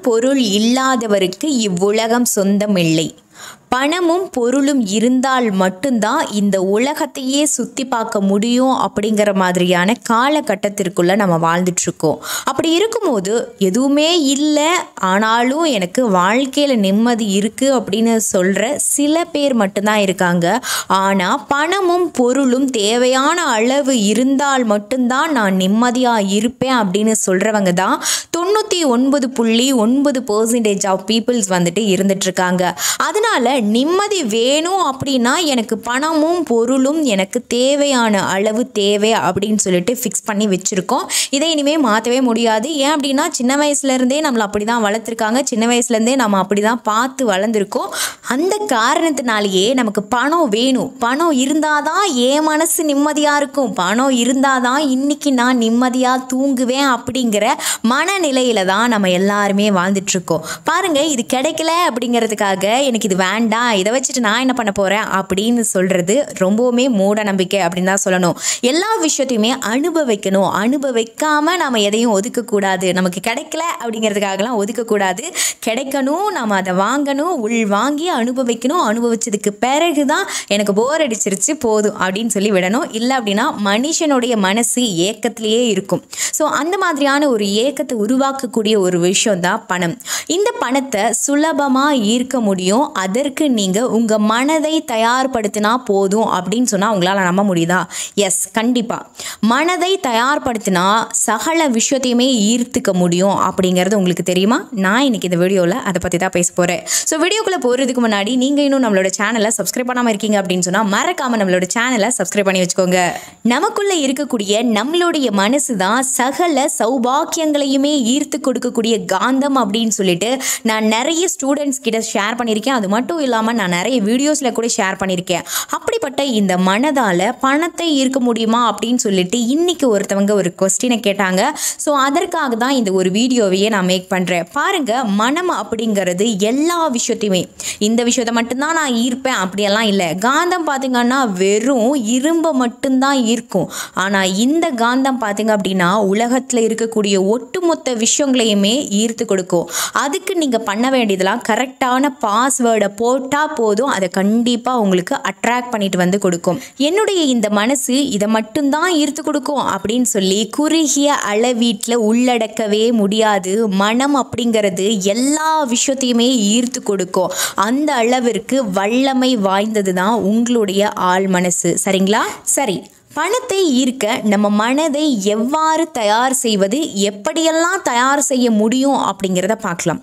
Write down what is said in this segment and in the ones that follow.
பொருள் இல்லாதவருக்கு இவ்வுலகம் சொந்தமில்லை பணமும் பொருளும் இருந்தால் மட்டும்தான் இந்த உலகத்தையே சுற்றி பார்க்க முடியும் அப்படிங்கிற மாதிரியான காலகட்டத்திற்குள்ளே நம்ம வாழ்ந்துட்டுருக்கோம் அப்படி இருக்கும்போது எதுவுமே இல்லை ஆனாலும் எனக்கு வாழ்க்கையில் நிம்மதி இருக்குது அப்படின்னு சொல்கிற சில பேர் மட்டும்தான் இருக்காங்க ஆனால் பணமும் பொருளும் தேவையான அளவு இருந்தால் மட்டும்தான் நான் நிம்மதியாக இருப்பேன் அப்படின்னு சொல்கிறவங்க தான் தொண்ணூற்றி ஒன்பது புள்ளி ஒன்பது பர்சன்டேஜ் ஆஃப் பீப்புள்ஸ் வந்துட்டு இருந்துட்டுருக்காங்க அதனால நிம்மதி வேணும் அப்படின்னா எனக்கு பணமும் பொருளும் எனக்கு தேவையான அளவு தேவை அப்படின்னு சொல்லிட்டு ஃபிக்ஸ் பண்ணி வச்சுருக்கோம் இதை இனிமேல் மாற்றவே முடியாது ஏன் அப்படின்னா சின்ன வயசுலேருந்தே நம்மளை அப்படி தான் வளர்த்துருக்காங்க சின்ன வயசுலேருந்தே நம்ம அப்படி தான் பார்த்து வளர்ந்துருக்கோம் அந்த காரணத்தினாலேயே நமக்கு பணம் வேணும் பணம் இருந்தால் தான் என் மனசு நிம்மதியாக இருக்கும் பணம் இருந்தால் தான் இன்னைக்கு நான் நிம்மதியாக தூங்குவேன் அப்படிங்கிற மனநிலையில தான் நம்ம எல்லாருமே வாழ்ந்துட்டுருக்கோம் பாருங்கள் இது கிடைக்கல அப்படிங்கிறதுக்காக எனக்கு இது வேண்டாம் இதை வச்சுட்டு நான் என்ன பண்ண போகிறேன் அப்படின்னு சொல்கிறது ரொம்பவுமே மூட நம்பிக்கை அப்படின்னு தான் சொல்லணும் எல்லா விஷயத்தையுமே அனுபவிக்கணும் அனுபவிக்காம நம்ம எதையும் ஒதுக்கக்கூடாது நமக்கு கிடைக்கல அப்படிங்கிறதுக்காகலாம் ஒதுக்கக்கூடாது கிடைக்கணும் நம்ம அதை வாங்கணும் உள் வாங்கி அனுபவிக்கணும் அனுபவிச்சதுக்கு பிறகு தான் எனக்கு போர் அடிச்சிருச்சு போதும் அப்படின்னு சொல்லி விடணும் இல்லை அப்படின்னா மனுஷனுடைய மனசு ஏக்கத்திலேயே இருக்கும் ஸோ அந்த மாதிரியான ஒரு ஏக்கத்தை உருவாக்கக்கூடிய ஒரு விஷயம் தான் பணம் இந்த பணத்தை சுலபமாக ஈர்க்க முடியும் அதற்கு நீங்கள் உங்கள் மனதை தயார்படுத்தினா போதும் அப்படின்னு சொன்னால் உங்களால் நம்ப முடியுதா எஸ் கண்டிப்பாக மனதை தயார்படுத்தினா சகல விஷயத்தையுமே ஈர்த்துக்க முடியும் அப்படிங்கிறது உங்களுக்கு தெரியுமா நான் இன்னைக்கு இந்த வீடியோவில் அதை பற்றி தான் பேச போகிறேன் ஸோ வீடியோக்குள்ளே போகிறதுக்கு முன்னாடி நீங்கள் இன்னும் நம்மளோட சேனலை சப்ஸ்கிரைப் பண்ணாமல் இருக்கீங்க அப்படின்னு சொன்னால் மறக்காமல் நம்மளோட சேனலை சப்ஸ்கிரைப் பண்ணி வச்சுக்கோங்க நமக்குள்ளே இருக்கக்கூடிய நம்மளுடைய மனசு தான் சகல சௌபாக்கியங்களையுமே ஈர்த்து கொடுக்கக்கூடிய காந்தம் அப்படின்னு சொல்லிட்டு நான் நிறைய ஸ்டூடெண்ட்ஸ் கிட்ட ஷேர் பண்ணியிருக்கேன் அது மட்டும் இல்லாமல் நான் நிறைய வீடியோஸில் கூட ஷேர் பண்ணியிருக்கேன் அப்படிப்பட்ட இந்த மனதால் பணத்தை ஈர்க்க முடியுமா அப்படின்னு சொல்லிட்டு இன்னைக்கு ஒருத்தவங்க ஒரு கொஸ்டினை கேட்டாங்க ஸோ அதற்காக தான் இந்த ஒரு வீடியோவையே நான் மேக் பண்ணுறேன் பாருங்க மனம் அப்படிங்கிறது எல்லா விஷயத்தையுமே இந்த விஷயத்தை மட்டும்தான் நான் ஈர்ப்பேன் அப்படியெல்லாம் இல்லை காந்தம் பார்த்தீங்கன்னா வெறும் இரும்பை மட்டும்தான் ஈர்க்கும் ஆனால் இந்த காந்தம் பார்த்தீங்க அப்படின்னா உலகத்தில் இருக்கக்கூடிய ஒட்டுமொத்த விஷயங்களையுமே ஈர்த்து கொடுக்கும் அதுக்கு நீங்கள் பண்ண வேண்டியதெல்லாம் கரெக்டான பாஸ்வேர்டை போட்டால் போதும் அதை கண்டிப்பாக உங்களுக்கு அட்ராக்ட் பண்ணிட்டு வந்து கொடுக்கும் என்னுடைய இந்த மனசு இதை மட்டும்தான் ஈர்த்து கொடுக்கும் அப்படின்னு சொல்லி குறுகிய அளவீட்டில் உள்ளடக்கவே முடியாது மனம் அப்படிங்கிறது எல்லா விஷயத்தையுமே ஈர்த்து கொடுக்கும் அந்த அளவிற்கு வல்லமை வாய்ந்தது தான் உங்களுடைய ஆள் மனசு சரிங்களா சரி பணத்தை ஈர்க்க நம்ம மனதை எவ்வாறு தயார் செய்வது எப்படியெல்லாம் தயார் செய்ய முடியும் அப்படிங்கிறத பார்க்கலாம்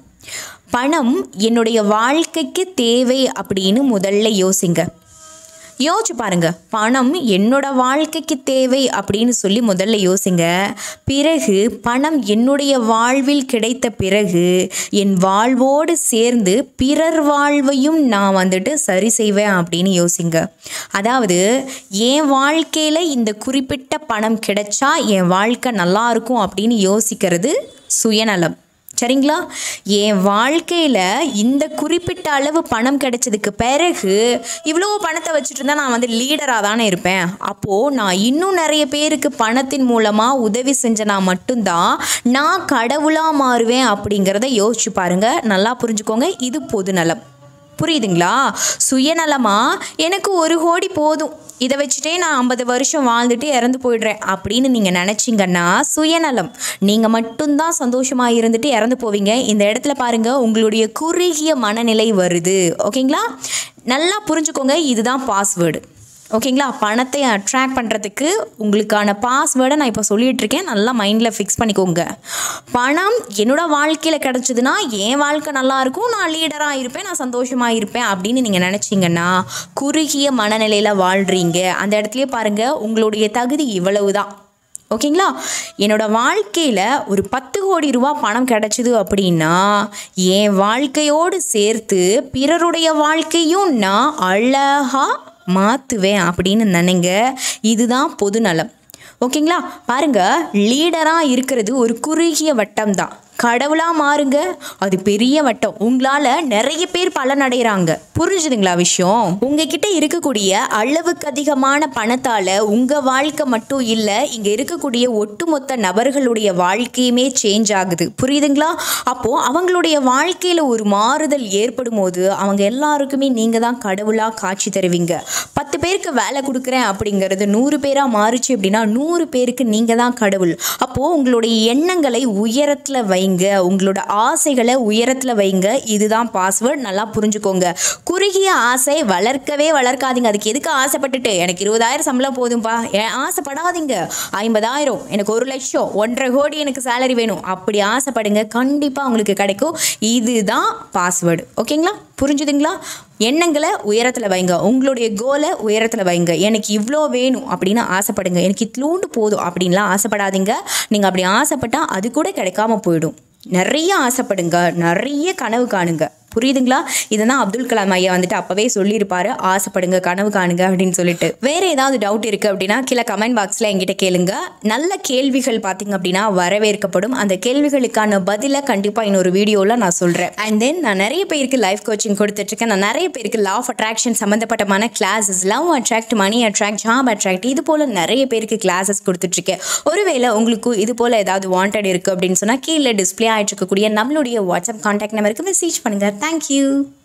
பணம் என்னுடைய வாழ்க்கைக்கு தேவை அப்படின்னு முதல்ல யோசிங்க யோசிச்சு பாருங்க பணம் என்னோட வாழ்க்கைக்கு தேவை அப்படின்னு சொல்லி முதல்ல யோசிங்க பிறகு பணம் என்னுடைய வாழ்வில் கிடைத்த பிறகு என் வாழ்வோடு சேர்ந்து பிறர் வாழ்வையும் நான் வந்துட்டு சரி செய்வேன் அப்படின்னு யோசிங்க அதாவது என் வாழ்க்கையில் இந்த குறிப்பிட்ட பணம் கிடைச்சா என் வாழ்க்கை நல்லா இருக்கும் அப்படின்னு யோசிக்கிறது சுயநலம் சரிங்களா என் வாழ்க்கையில் இந்த குறிப்பிட்ட அளவு பணம் கிடைச்சதுக்கு பிறகு இவ்வளோ பணத்தை வச்சுட்டு இருந்தால் நான் வந்து லீடராக தானே இருப்பேன் அப்போது நான் இன்னும் நிறைய பேருக்கு பணத்தின் மூலமாக உதவி செஞ்சனா மட்டும்தான் நான் கடவுளாக மாறுவேன் அப்படிங்கிறத யோசிச்சு பாருங்க நல்லா புரிஞ்சுக்கோங்க இது பொதுநலம் புரியுதுங்களா சுயநலமா எனக்கு ஒரு கோடி போதும் இதை வச்சுட்டே நான் ஐம்பது வருஷம் வாழ்ந்துட்டு இறந்து போயிடுறேன் அப்படின்னு நீங்கள் நினச்சிங்கன்னா சுயநலம் நீங்கள் மட்டும்தான் சந்தோஷமாக இருந்துட்டு இறந்து போவீங்க இந்த இடத்துல பாருங்கள் உங்களுடைய குறுகிய மனநிலை வருது ஓகேங்களா நல்லா புரிஞ்சுக்கோங்க இதுதான் பாஸ்வேர்டு ஓகேங்களா பணத்தை அட்ராக்ட் பண்ணுறதுக்கு உங்களுக்கான பாஸ்வேர்டை நான் இப்போ சொல்லிட்டு இருக்கேன் நல்லா மைண்டில் ஃபிக்ஸ் பண்ணிக்கோங்க பணம் என்னோட வாழ்க்கையில் கிடச்சிதுன்னா என் வாழ்க்கை நல்லா இருக்கும் நான் லீடராக இருப்பேன் நான் சந்தோஷமாக இருப்பேன் அப்படின்னு நீங்கள் நினச்சிங்கன்னா குறுகிய மனநிலையில் வாழ்கிறீங்க அந்த இடத்துலயே பாருங்கள் உங்களுடைய தகுதி இவ்வளவு தான் ஓகேங்களா என்னோட வாழ்க்கையில் ஒரு பத்து கோடி ரூபா பணம் கிடைச்சிது அப்படின்னா என் வாழ்க்கையோடு சேர்த்து பிறருடைய வாழ்க்கையும் நான் அழகாக மாற்றுவேன் அப்படின்னு நினைங்க இதுதான் பொதுநலம் ஓகேங்களா பாருங்க லீடராக இருக்கிறது ஒரு குறுகிய வட்டம் தான் கடவுளாக மாறுங்க அது பெரிய வட்டம் உங்களால் நிறைய பேர் பலனடைகிறாங்க புரிஞ்சுதுங்களா விஷயம் உங்ககிட்ட இருக்கக்கூடிய அளவுக்கு அதிகமான பணத்தால் உங்கள் வாழ்க்கை மட்டும் இல்லை இங்கே இருக்கக்கூடிய ஒட்டுமொத்த நபர்களுடைய வாழ்க்கையுமே சேஞ்ச் ஆகுது புரியுதுங்களா அப்போது அவங்களுடைய வாழ்க்கையில் ஒரு மாறுதல் ஏற்படும் போது அவங்க எல்லாருக்குமே நீங்கள் தான் கடவுளாக காட்சி தருவீங்க பத்து பேருக்கு வேலை கொடுக்குறேன் அப்படிங்கிறது நூறு பேராக மாறுச்சு அப்படின்னா நூறு பேருக்கு நீங்கள் தான் கடவுள் அப்போது உங்களுடைய எண்ணங்களை உயரத்தில் வைங்க உங்களோட ஆசைகளை உயரத்தில் வைங்க இதுதான் பாஸ்வேர்ட் நல்லா புரிஞ்சுக்கோங்க குறுகிய ஆசை வளர்க்கவே வளர்க்காதீங்க அதுக்கு எதுக்கு ஆசைப்பட்டுட்டு எனக்கு இருபதாயிரம் சம்பளம் போதும்பா ஏன் ஆசைப்படாதீங்க ஐம்பதாயிரம் எனக்கு ஒரு லட்சம் ஒன்றரை கோடி எனக்கு சேலரி வேணும் அப்படி ஆசைப்படுங்க கண்டிப்பாக உங்களுக்கு கிடைக்கும் இதுதான் பாஸ்வேர்டு ஓகேங்களா புரிஞ்சுதுங்களா எண்ணங்களை உயரத்தில் வைங்க உங்களுடைய கோலை உயரத்தில் வைங்க எனக்கு இவ்வளோ வேணும் அப்படின்னு ஆசைப்படுங்க எனக்கு இத்லூண்டு போதும் அப்படின்லாம் ஆசைப்படாதீங்க நீங்கள் அப்படி ஆசைப்பட்டால் அது கூட கிடைக்காம போயிடும் நிறைய ஆசைப்படுங்க நிறைய கனவு காணுங்க புரியுதுங்களா இதெல்லாம் அப்துல் கலாம் ஐயா வந்துட்டு அப்போவே சொல்லியிருப்பாரு ஆசைப்படுங்க கனவு காணுங்க அப்படின்னு சொல்லிட்டு வேற ஏதாவது டவுட் இருக்குது அப்படின்னா கீழே கமெண்ட் பாக்ஸில் என்கிட்ட கேளுங்க நல்ல கேள்விகள் பார்த்தீங்க அப்படின்னா வரவேற்கப்படும் அந்த கேள்விகளுக்கான பதிலை கண்டிப்பாக இன்னொரு வீடியோவில் நான் சொல்கிறேன் அண்ட் தென் நான் நிறைய பேருக்கு லைஃப் கோச்சிங் கொடுத்துட்ருக்கேன் நான் நிறைய பேருக்கு லா ஆஃப் அட்ராக்ஷன் சம்மந்தப்பட்டமான classes love attract money attract job attract இது போல் நிறைய பேருக்கு கிளாஸஸ் கொடுத்துட்ருக்கேன் ஒருவேளை உங்களுக்கு இது போல் ஏதாவது வாண்டட் இருக்குது அப்படின்னு சொன்னால் கீழே டிஸ்பிளே ஆகிட்டு இருக்கக்கூடிய நம்மளுடைய வாட்ஸ்அப் கான்டாக்ட் நம்பருக்கு மெசேஜ் பண்ணுங்கள் தேங்க்யூ